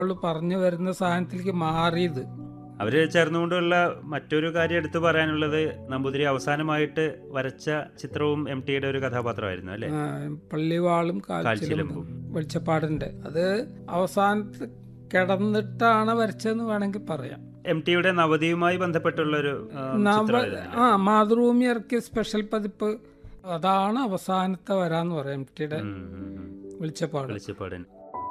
അവള് പറഞ്ഞു വരുന്ന സാധനത്തിലേക്ക് മാറിയത് അവര് ചേർന്നുകൊണ്ടുള്ള മറ്റൊരു കാര്യം എടുത്തു പറയാനുള്ളത് നമ്പൂതിരി അവസാനമായിട്ട് വരച്ച ചിത്രവും എം ടിയുടെ ഒരു കഥാപാത്രമായിരുന്നു അല്ലെ ആ, പള്ളിവാളും കാൽച്ചിലും കാൽച്ചിലമ്പും. വെളിച്ചപ്പാടിന്റെ അത് അവസാനത്ത് കിടന്നിട്ടാണ് വരച്ചതെന്ന് വേണമെങ്കിൽ പറയാം എം ടിയുടെ നവതിയുമായി ബന്ധപ്പെട്ടുള്ള ഒരു നവ ചിത്രമായിരുന്നു ആ മാതൃഭൂമി ഇറക്കിയ സ്പെഷ്യൽ പതിപ്പ് അതാണ് അവസാനത്തെ വരാന്ന് പറയാം എം ടിയുടെ വെളിച്ചപ്പാട് വെളിച്ചപ്പാടൻ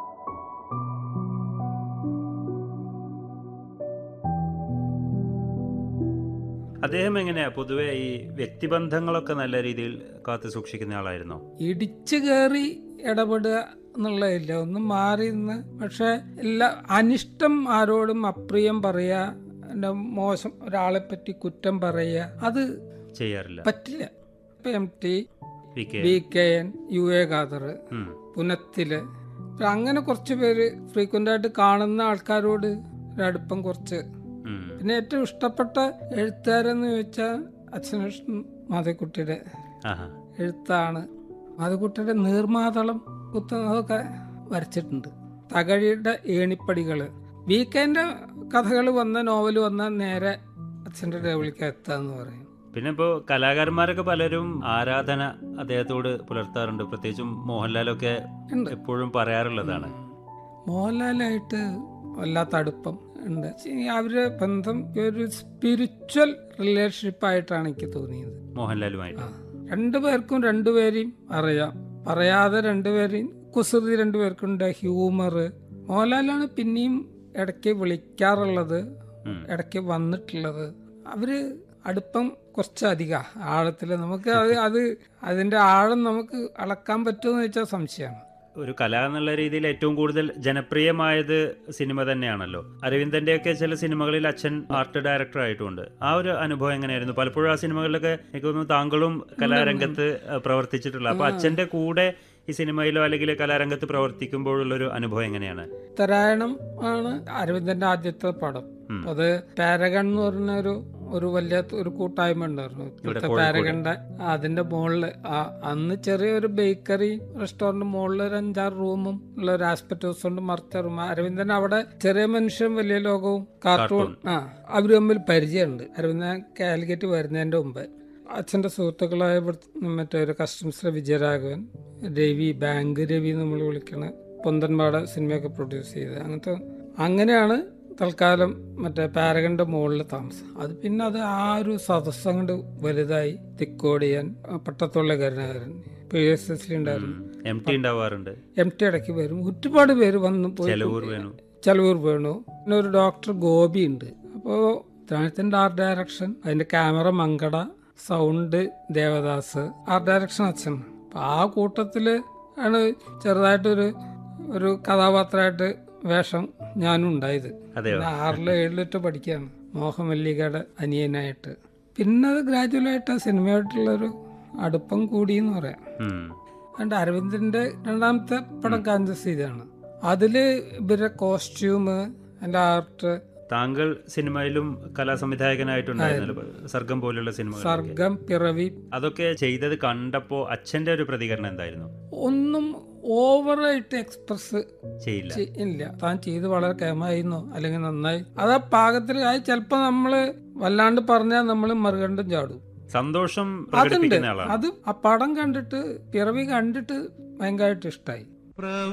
അദ്ദേഹം എങ്ങനെയാ പൊതുവെ ഈ വ്യക്തിബന്ധങ്ങളൊക്കെ നല്ല രീതിയിൽ കാത്തു സൂക്ഷിക്കുന്ന ആളായിരുന്നോ ഇടിച്ചു കയറി ഇടപെടുക എന്നുള്ളതില്ല ഒന്ന് മാറി നിന്ന് പക്ഷെ എല്ലാ അനിഷ്ടം ആരോടും അപ്രിയം പറയുക എൻ്റെ മോശം ഒരാളെ പറ്റി കുറ്റം പറയുക അത് ചെയ്യാറില്ല പറ്റില്ല ഇപ്പൊ M T V K B K N U A Khader ഉം. പുനത്തില് ഇപ്പൊ അങ്ങനെ കുറച്ച് പേര് ഫ്രീക്വന്റ് ആയിട്ട് കാണുന്ന ആൾക്കാരോട് ഒരു അടുപ്പം കുറച്ച് ഉം. പിന്നെ ഏറ്റവും ഇഷ്ടപ്പെട്ട എഴുത്തുകാരെന്ന് ചോദിച്ചാൽ അച്ഛനകൃഷ്ണൻ മാധവക്കുട്ടിയുടെ ആഹാ. എഴുത്താണ് മാധവക്കുട്ടിയുടെ നീർമാതളം കുത്തുന്നതൊക്കെ വരച്ചിട്ടുണ്ട് തകഴിയുടെ ഏണിപ്പടികൾ വീക്കെൻഡ് കഥകൾ വന്ന നോവൽ വന്ന നേരെ അച്ഛൻ്റെ ടേബിളിലേക്ക് എത്താന്ന് പറയും പിന്നെ ഇപ്പോ കലാകാരന്മാരൊക്കെ പലരും ആരാധന അദ്ദേഹത്തോട് പുലർത്താറുണ്ട് പ്രത്യേകിച്ചും മോഹൻലാലൊക്കെ ഉണ്ട്. എപ്പോഴും പറയാറുള്ളതാണ് മോഹൻലാലായിട്ട് വല്ലാത്ത അടുപ്പം ഉണ്ട് ഈ അവരുടെ ബന്ധം ഒരു സ്പിരിച്വൽ റിലേഷൻഷിപ്പ് ആയിട്ടാണ് എനിക്ക് തോന്നിയത് മോഹൻലാലുമായിട്ട് രണ്ടുപേർക്കും രണ്ടുപേരെയും അറിയാം പറയാതെ രണ്ടുപേരെയും കുസൃതി രണ്ടുപേർക്കുണ്ട് ഹ്യൂമർ മോഹൻലാലാണ് പിന്നെയും ഇടയ്ക്ക് വിളിക്കാറുള്ളത് ഉം. ഇടയ്ക്ക് വന്നിട്ടുള്ളത് അവര് അടുപ്പം കുറച്ചധികം ആഴത്തിൽ നമുക്ക് അത് അത് അതിന്റെ ആഴം നമുക്ക് അളക്കാൻ പറ്റുമെന്ന് വെച്ചാൽ സംശയമാണ് ഒരു കല എന്നുള്ള രീതിയിൽ ഏറ്റവും കൂടുതൽ ജനപ്രിയമായത് സിനിമ തന്നെയാണല്ലോ അരവിന്ദന്റെയൊക്കെ ചില സിനിമകളിൽ അച്ഛൻ ആർട്ട് ഡയറക്ടർ ആയിട്ടുമുണ്ട് ആ ഒരു അനുഭവം എങ്ങനെയായിരുന്നു പലപ്പോഴും ആ സിനിമകളിലൊക്കെ എനിക്ക് തോന്നുന്നു താങ്കളും കലാരംഗത്ത് അഹ്, പ്രവർത്തിച്ചിട്ടുള്ള അപ്പൊ അച്ഛന്റെ കൂടെ ഈ സിനിമയിലോ അല്ലെങ്കിൽ കലാരംഗത്ത് പ്രവർത്തിക്കുമ്പോഴുള്ളൊരു അനുഭവം എങ്ങനെയാണ് ഉത്തരായണം ആണ് അരവിന്ദന്റെ ആദ്യത്തെ പടം ഉം. അത് പാരഗൺ എന്ന് പറഞ്ഞ ഒരു ഒരു വലിയ ഒരു കൂട്ടായ്മ ഉണ്ടായിരുന്നു ഇപ്പോഴത്തെ കോഴിക്കോട്. പാരഗണിന്റെ അതിന്റെ മുകളില് ആ- അന്ന് ചെറിയൊരു ബേക്കറി റെസ്റ്റോറന്റ് മുകളിൽ ഒരു അഞ്ചാറ് റൂമും ഉള്ള ഒരു ആസ്പെക്ട് ഹൗസ് കൊണ്ട് മറിച്ച റൂം അരവിന്ദൻ അവിടെ ചെറിയ മനുഷ്യൻ വലിയ ലോകവും കാർട്ടൂൺ ആ അവര് തമ്മിൽ പരിചയമുണ്ട് അരവിന്ദൻ കാലിക്കറ്റ് വരുന്നതിന്റെ മുമ്പ് അച്ഛന്റെ സുഹൃത്തുക്കളായ ഇവിടുത്തെ മറ്റേ ഒരു കസ്റ്റംസിലെ വിജയരാഘവൻ രവി ബാങ്ക് രവി നമ്മൾ വിളിക്കണ പൊന്തൻപാട് സിനിമയൊക്കെ പ്രൊഡ്യൂസ് ചെയ്ത് അങ്ങനത്തെ അങ്ങനെയാണ് തൽക്കാലം മറ്റേ പാരഗന്റെ മുകളിൽ താമസം അത് പിന്നെ അത് ആ ഒരു സദസ്സ് അങ്ങോട്ട് വലുതായി തിക്കോടിയൻ ആ പട്ടത്തുള്ള കരുണാകരൻ പി എസ് എസ് ഉണ്ടായിരുന്നു എം ടി ഉണ്ടാവാറുണ്ട് എം ടി ഇടയ്ക്ക് വരും ഒരുപാട് പേര് വന്ന് പോയി ചെലവൂർ വേണു ചെലവൂർ വേണു പിന്നെ ഒരു ഡോക്ടർ ഗോപി ഉണ്ട് അപ്പോൾ ത്രാണത്തിന്റെ ആർട്ട് ഡയറക്ഷൻ അതിന്റെ camera Mankada sound Devadas art direction അച്ഛൻ അപ്പൊ ആ കൂട്ടത്തില് ആണ് ചെറുതായിട്ടൊരു ഒരു കഥാപാത്രമായിട്ട് വേഷം ഞാനും ഉണ്ടായത് അതെയോ പിന്നെ ആറിലോ ഏഴിലൊറ്റ പഠിക്കുകയാണ് മോഹമല്ലികയുടെ അനിയനായിട്ട് പിന്നെ അത് ഗ്രാജുവലായിട്ട് സിനിമയായിട്ടുള്ളൊരു അടുപ്പം കൂടി എന്ന് പറയാം ഉം. അതുകൊണ്ട് അരവിന്ദന്റെ രണ്ടാമത്തെ പടം കാഞ്ചസ് ഇതാണ് അതില് ഇവരുടെ കോസ്റ്റ്യൂം അതിന്റെ ആർട്ട് താങ്കൾ സിനിമയിലും കലാസംവിധായകനായിട്ടുണ്ടായിരുന്നല്ലോ സർഗം പോലുള്ള സിനിമകൾ സർഗം പിറവി അതൊക്കെ ചെയ്തത് കണ്ടപ്പോ അച്ഛന്റെ ഒരു പ്രതികരണം എന്തായിരുന്നു ഒന്നും ഓവറായിട്ട് എക്സ്പ്രസ് ചെയ്യില്ല ഇല്ല താൻ ചെയ്ത് വളരെ കേമായിരുന്നു അല്ലെങ്കിൽ നന്നായി അത് ആ പാകത്തിൽ അത് ചിലപ്പോ നമ്മള് വല്ലാണ്ട് പറഞ്ഞാൽ നമ്മൾ മറുകണ്ടും ചാടും സന്തോഷം അതുണ്ട് പ്രകടിപ്പിക്കുന്ന ആളാണ് അത് ആ പടം കണ്ടിട്ട് പിറവി കണ്ടിട്ട് ഭയങ്കരമായിട്ട് ഇഷ്ടമായി